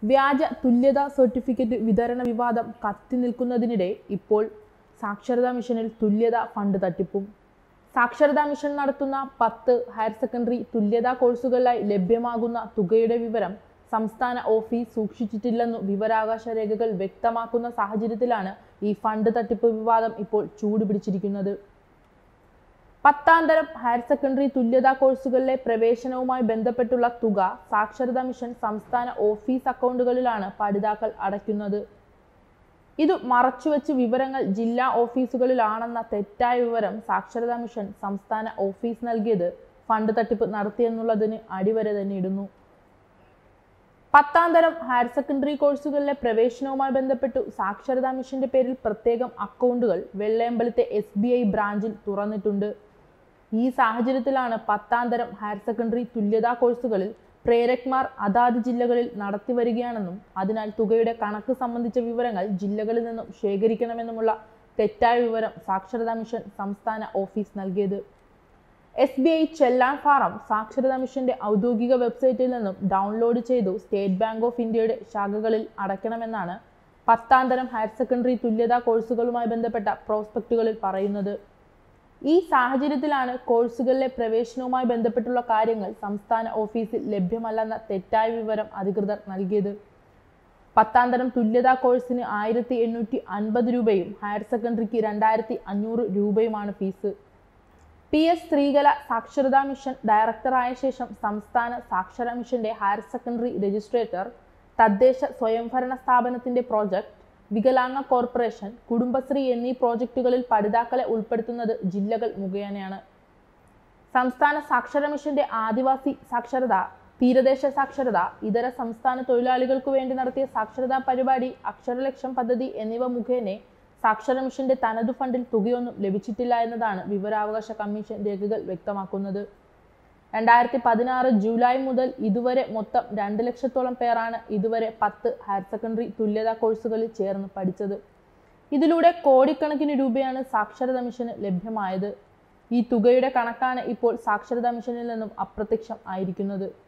വ്യാജ തുല്യതാ സർട്ടിഫിക്കറ്റ് വിതരണ വിവാദം കത്തി നിൽക്കുന്നതിനിടെ ഇപ്പോൾ സാക്ഷരതാ മിഷനിൽ തുല്യതാ ഫണ്ട് തട്ടിപ്പും സാക്ഷരതാ മിഷൻ നടത്തുന്ന പത്ത് ഹയർ സെക്കൻഡറി തുല്യതാ കോഴ്സുകളിലായി ലഭ്യമാകുന്ന തുകയുടെ വിവരം സംസ്ഥാന ഓഫീസ് സൂക്ഷിച്ചിട്ടില്ലെന്നു വിവരാവകാശ രേഖകൾ വ്യക്തമാക്കുന്ന സാഹചര്യത്തിലാണ് ഈ ഫണ്ട് തട്ടിപ്പ് വിവാദം ഇപ്പോൾ ചൂടുപിടിച്ചിരിക്കുന്നത് പത്താം തരം ഹയർ സെക്കൻഡറി തുല്യതാ കോഴ്സുകളിലെ പ്രവേശനവുമായി ബന്ധപ്പെട്ടുള്ള തുക സാക്ഷരതാ മിഷൻ സംസ്ഥാന ഓഫീസ് അക്കൗണ്ടുകളിലാണ് പഠിതാക്കൾ അടയ്ക്കുന്നത് ഇത് മറച്ചുവെച്ച് വിവരങ്ങൾ ജില്ലാ ഓഫീസുകളിലാണെന്ന തെറ്റായ വിവരം സാക്ഷരതാ മിഷൻ സംസ്ഥാന ഓഫീസ് നൽകിയത് ഫണ്ട് തട്ടിപ്പ് നടത്തിയെന്നുള്ളതിന് അടിവര തന്നെ ഇടുന്നു പത്താം തരം ഹയർ സെക്കൻഡറി കോഴ്സുകളിലെ പ്രവേശനവുമായി ബന്ധപ്പെട്ടു സാക്ഷരതാ മിഷന്റെ പേരിൽ പ്രത്യേകം അക്കൗണ്ടുകൾ വെള്ളയമ്പലത്തെ എസ് ബി ഐ ബ്രാഞ്ചിൽ തുറന്നിട്ടുണ്ട് ഈ സാഹചര്യത്തിലാണ് പത്താം തരം ഹയർ സെക്കൻഡറി തുല്യതാ കോഴ്സുകളിൽ പ്രേരക്മാർ അതാത് ജില്ലകളിൽ നടത്തി വരികയാണെന്നും അതിനാൽ തുകയുടെ കണക്ക് സംബന്ധിച്ച വിവരങ്ങൾ ജില്ലകളിൽ നിന്നും ശേഖരിക്കണമെന്നുമുള്ള തെറ്റായ വിവരം സാക്ഷരതാ മിഷൻ സംസ്ഥാന ഓഫീസ് നൽകിയത് S B I challan form സാക്ഷരതാ മിഷന്റെ ഔദ്യോഗിക വെബ്സൈറ്റിൽ നിന്നും ഡൗൺലോഡ് ചെയ്തു സ്റ്റേറ്റ് ബാങ്ക് ഓഫ് ഇന്ത്യയുടെ ശാഖകളിൽ അടയ്ക്കണമെന്നാണ് പത്താം തരം ഹയർ സെക്കൻഡറി തുല്യതാ കോഴ്സുകളുമായി ബന്ധപ്പെട്ട പ്രോസ്പെക്റ്റുകളിൽ പറയുന്നത് ഈ സാഹചര്യത്തിലാണ് കോഴ്സുകളിലെ പ്രവേശനവുമായി ബന്ധപ്പെട്ടുള്ള കാര്യങ്ങൾ സംസ്ഥാന ഓഫീസിൽ ലഭ്യമല്ലെന്ന തെറ്റായ വിവരം അധികൃതർ നൽകിയത് പത്താം തരം തുല്യതാ കോഴ്സിന് ആയിരത്തി എണ്ണൂറ്റി അൻപത് രൂപയും ഹയർ സെക്കൻഡറിക്ക് രണ്ടായിരത്തി അഞ്ഞൂറ് രൂപയുമാണ് ഫീസ് പി എസ് ശ്രീകല സാക്ഷരതാ മിഷൻ ഡയറക്ടറായ ശേഷം സംസ്ഥാന സാക്ഷര മിഷന്റെ ഹയർ സെക്കൻഡറി രജിസ്ട്രേറ്റർ തദ്ദേശ സ്വയംഭരണ സ്ഥാപനത്തിന്റെ പ്രോജക്ട് വികലാംഗ കോർപ്പറേഷൻ കുടുംബശ്രീ എന്നീ പ്രോജക്റ്റുകളിൽ പഠിതാക്കളെ ഉൾപ്പെടുത്തുന്നത് ജില്ലകൾ മുഖേനയാണ് സംസ്ഥാന സാക്ഷര മിഷന്റെ ആദിവാസി സാക്ഷരത തീരദേശ സാക്ഷരത ഇതര സംസ്ഥാന തൊഴിലാളികൾക്കു വേണ്ടി നടത്തിയ സാക്ഷരതാ പരിപാടി അക്ഷരലക്ഷം പദ്ധതി എന്നിവ മുഖേന സാക്ഷര മിഷന്റെ തനതു ഫണ്ടിൽ തുകയൊന്നും ലഭിച്ചിട്ടില്ല എന്നതാണ് വിവരാവകാശ കമ്മീഷൻ രേഖകൾ വ്യക്തമാക്കുന്നത് രണ്ടായിരത്തി പതിനാറ് ജൂലൈ മുതൽ ഇതുവരെ മൊത്തം രണ്ട് ലക്ഷത്തോളം പേരാണ് ഇതുവരെ പത്ത് ഹയർ സെക്കൻഡറി തുല്യതാ കോഴ്സുകളിൽ ചേർന്ന് പഠിച്ചത് ഇതിലൂടെ കോടിക്കണക്കിന് രൂപയാണ് സാക്ഷരതാ മിഷന് ലഭ്യമായത് ഈ തുകയുടെ കണക്കാണ് ഇപ്പോൾ സാക്ഷരതാ മിഷനിൽ നിന്നും അപ്രത്യക്ഷം ആയിരിക്കുന്നത്